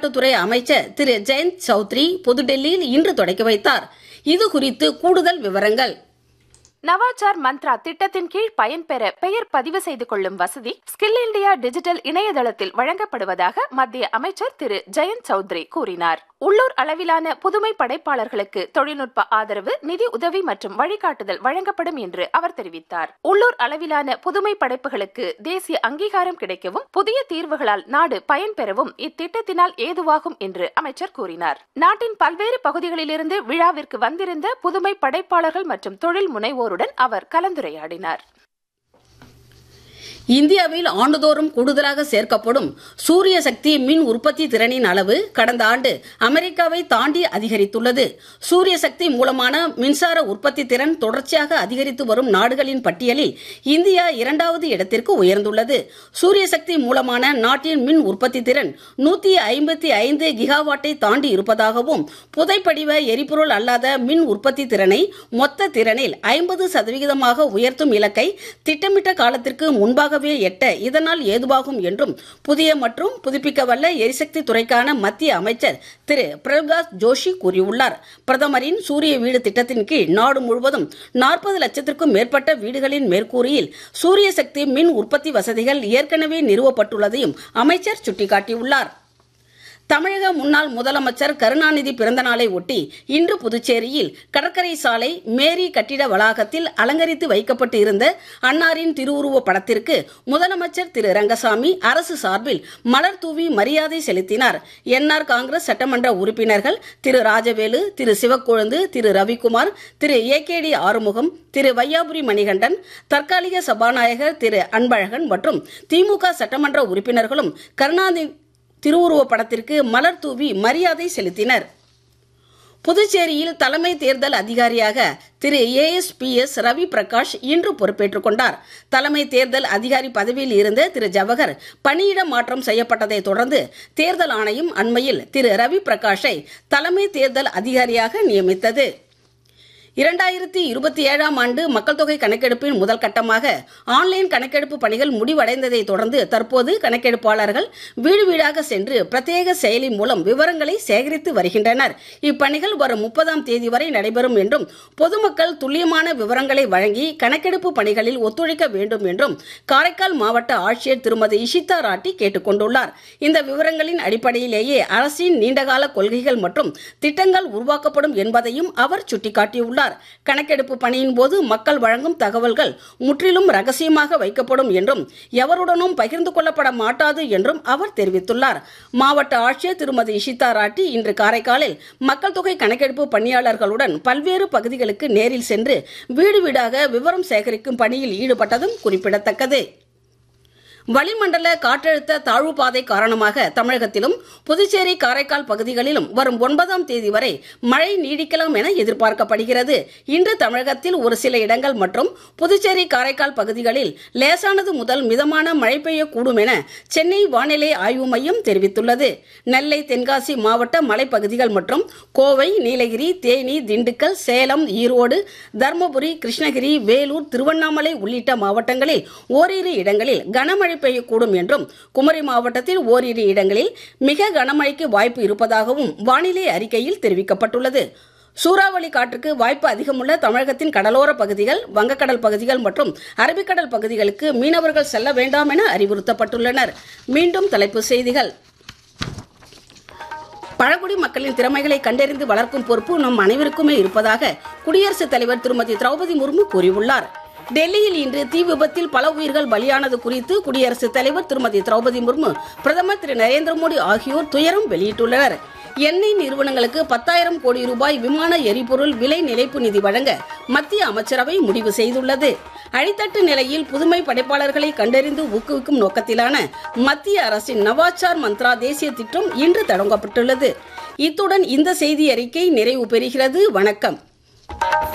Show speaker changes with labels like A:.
A: விளையாட்டுத்துறை அமைச்சர் திரு ஜெயந்த் சௌத்ரி புதுடெல்லியில் இன்று தொடக்கி வைத்தார் இது குறித்து கூடுதல் விவரங்கள்
B: நவாச்சார் மந்த்ரா திட்டத்தின் கீழ் பயன்பெற பெயர் பதிவு செய்து கொள்ளும் வசதி ஸ்கில் இந்தியா டிஜிட்டல் இணையதளத்தில் வழங்கப்படுவதாக மத்திய அமைச்சர் திரு ஜெயந்த் சௌத்ரி கூறினார் உள்ளூர் அளவிலான புதுமை படைப்பாளர்களுக்கு தொழில்நுட்ப ஆதரவு நிதி உதவி மற்றும் வழிகாட்டுதல் வழங்கப்படும் என்று அவர் தெரிவித்தார் உள்ளூர் அளவிலான புதுமை படைப்புகளுக்கு தேசிய அங்கீகாரம் கிடைக்கவும் புதிய தீர்வுகளால் நாடு பயன்பெறவும் இத்திட்டத்தினால் ஏதுவாகும் என்று அமைச்சர் கூறினார் நாட்டின் பல்வேறு பகுதிகளிலிருந்து விழாவிற்கு வந்திருந்த புதுமை படைப்பாளர்கள் மற்றும் தொழில் முனைவோருடன் அவர் கலந்துரையாடினார்
A: இந்தியாவில் ஆண்டுதோறும் கூடுதலாக சேர்க்கப்படும் சூரிய சக்தி மின் உற்பத்தி திறனின் அளவு கடந்த ஆண்டு அமெரிக்காவை தாண்டி அதிகரித்துள்ளது சூரிய சக்தி மூலமான மின்சார உற்பத்தி திறன் தொடர்ச்சியாக அதிகரித்து வரும் நாடுகளின் பட்டியலில் இந்தியா இரண்டாவது இடத்திற்கு உயர்ந்துள்ளது சூரிய சக்தி மூலமான நாட்டின் மின் உற்பத்தி திறன் நூத்தி ஐம்பத்தி ஐந்து கிகாவாட்டை தாண்டி இருப்பதாகவும் புதைப்படிவ எரிபொருள் அல்லாத மின் உற்பத்தி திறனை மொத்த திறனில் ஐம்பது சதவிகிதமாக உயர்த்தும் இலக்கை திட்டமிட்ட காலத்திற்கு முன்பாக முன்பாகவே எட்ட இதனால் ஏதுவாகும் என்றும் புதிய மற்றும் புதுப்பிக்கவல்ல எரிசக்தி துறைக்கான மத்திய அமைச்சர் திரு பிரகாஷ் ஜோஷி கூறியுள்ளார் பிரதமரின் சூரிய வீடு திட்டத்தின் கீழ் நாடு முழுவதும் நாற்பது லட்சத்திற்கும் மேற்பட்ட வீடுகளின் மேற்கூரையில் சூரிய சக்தி மின் உற்பத்தி வசதிகள் ஏற்கனவே நிறுவப்பட்டுள்ளதையும் அமைச்சர் சுட்டிக்காட்டியுள்ளார் தமிழக முன்னாள் முதலமைச்சர் கருணாநிதி பிறந்த நாளை ஒட்டி இன்று புதுச்சேரியில் கடற்கரை சாலை மேரி கட்டிட வளாகத்தில் அலங்கரித்து வைக்கப்பட்டு இருந்த அன்னாரின் திருவுருவ படத்திற்கு முதலமைச்சர் திரு ரங்கசாமி அரசு சார்பில் மலர் தூவி மரியாதை செலுத்தினார் என்ஆர் காங்கிரஸ் சட்டமன்ற உறுப்பினர்கள் Thiru Rajavelu Thiru Sivakozhundhu Thiru Ravikumar Thiru A K D Arumugam Thiru Vaiyapuri Manikandan தற்காலிக சபாநாயகர் திரு அன்பழகன் மற்றும் திமுக சட்டமன்ற உறுப்பினர்களும் கருணாநிதி திருவுருவ படத்திற்கு மலர் தூவி மரியாதை செலுத்தினர் புதுச்சேரியில் தலைமை தேர்தல் அதிகாரியாக திரு ஏஎஸ்பிஎஸ் ரவி பிரகாஷ் இன்று பொறுப்பேற்றுக் கொண்டார் தலைமை தேர்தல் அதிகாரி பதவியில் இருந்த திரு ஜவஹர் பணியிட மாற்றம் செய்யப்பட்டதை தொடர்ந்து தேர்தல் ஆணையம் அண்மையில் திரு ரவி பிரகாஷை தலைமை தேர்தல் அதிகாரியாக நியமித்தது இரண்டாயிரத்தி இருபத்தி ஏழாம் ஆண்டு மக்கள் தொகை கணக்கெடுப்பின் முதல் கட்டமாக ஆன்லைன் கணக்கெடுப்பு பணிகள் முடிவடைந்ததை தொடர்ந்து தற்போது கணக்கெடுப்பாளர்கள் வீடு வீடாக சென்று பிரத்யேக செயலி மூலம் விவரங்களை சேகரித்து வருகின்றனர் இப்பணிகள் வரும் முப்பதாம் தேதி வரை நடைபெறும் என்றும் பொதுமக்கள் துல்லியமான விவரங்களை வழங்கி கணக்கெடுப்பு பணிகளில் ஒத்துழைக்க வேண்டும் என்றும் காரைக்கால் மாவட்ட ஆட்சியர் திருமதி இஷிதா ராட்டி கேட்டுக் கொண்டுள்ளார் இந்த விவரங்களின் அடிப்படையிலேயே அரசின் நீண்டகால கொள்கைகள் மற்றும் திட்டங்கள் உருவாக்கப்படும் என்பதையும் அவர் சுட்டிக்காட்டியுள்ளார் கூறியுள்ளார் கணக்கெடுப்பு பணியின் போது மக்கள் வழங்கும் தகவல்கள் முற்றிலும் ரகசியமாக வைக்கப்படும் என்றும் எவருடனும் பகிர்ந்து கொள்ளப்பட மாட்டாது என்றும் அவர் தெரிவித்துள்ளார் மாவட்ட ஆட்சியர் திருமதி இஷிதா ராட்டி இன்று காரைக்காலில் மக்கள் தொகை கணக்கெடுப்பு பணியாளர்களுடன் பல்வேறு பகுதிகளுக்கு நேரில் சென்று வீடு வீடாக விவரம் சேகரிக்கும் பணியில் ஈடுபட்டதும் குறிப்பிடத்தக்கது வளிமண்டல காற்றழுத்த தாழ்வு பாதை காரணமாக தமிழகத்திலும் புதுச்சேரி காரைக்கால் பகுதிகளிலும் வரும் ஒன்பதாம் தேதி வரை மழை நீடிக்கலாம் என எதிர்பார்க்கப்படுகிறது இன்று தமிழகத்தில் ஒரு சில இடங்கள் மற்றும் புதுச்சேரி காரைக்கால் பகுதிகளில் லேசானது முதல் மிதமான மழை பெய்யக்கூடும் என சென்னை வானிலை ஆய்வு மையம் தெரிவித்துள்ளது நெல்லை தென்காசி மாவட்ட மலைப்பகுதிகள் மற்றும் கோவை நீலகிரி தேனி திண்டுக்கல் சேலம் ஈரோடு தருமபுரி கிருஷ்ணகிரி வேலூர் திருவண்ணாமலை உள்ளிட்ட மாவட்டங்களில் ஓரிரு இடங்களில் கனமழை பெய்யக்கூடும் என்றும் குமரி மாவட்டத்தில் ஓரிரு இடங்களில் மிக கனமழைக்கு வாய்ப்பு இருப்பதாகவும் வானிலை அறிக்கையில் தெரிவிக்கப்பட்டுள்ளது சூறாவளி காற்றுக்கு வாய்ப்பு அதிகமுள்ள தமிழகத்தின் கடலோர பகுதிகள் வங்கக்கடல் பகுதிகள் மற்றும் அரபிக்கடல் பகுதிகளுக்கு மீனவர்கள் செல்ல வேண்டாம் என அறிவுறுத்தப்பட்டுள்ளனர் மீண்டும் தலைப்புச் செய்திகள் பழங்குடி மக்களின் திறமைகளை கண்டறிந்து வளர்க்கும் பொறுப்பு நம் அனைவருக்குமே இருப்பதாக குடியரசுத் தலைவர் திருமதி திரௌபதி முர்மு கூறியுள்ளார் டெல்லியில் இன்று தீ விபத்தில் பல உயிர்கள் பலியானது குறித்து குடியரசுத் தலைவர் திருமதி திரௌபதி முர்மு பிரதமர் திரு நரேந்திர மோடி ஆகியோர் துயரம் வெளியிட்டுள்ளனர் எண்ணெய் நிறுவனங்களுக்கு பத்தாயிரம் கோடி ரூபாய் விமான எரிபொருள் விலை நிலைப்பு நிதி வழங்க மத்திய அமைச்சரவை முடிவு செய்துள்ளது அடித்தட்டு நிலையில் புதுமை படைப்பாளர்களை கண்டறிந்து ஊக்குவிக்கும் நோக்கத்திலான மத்திய அரசின் நவாச்சார் மந்த்ரா தேசிய திட்டம் இன்று தொடங்கப்பட்டுள்ளது இத்துடன் இந்த செய்தி அறிக்கை நிறைவு பெறுகிறது வணக்கம்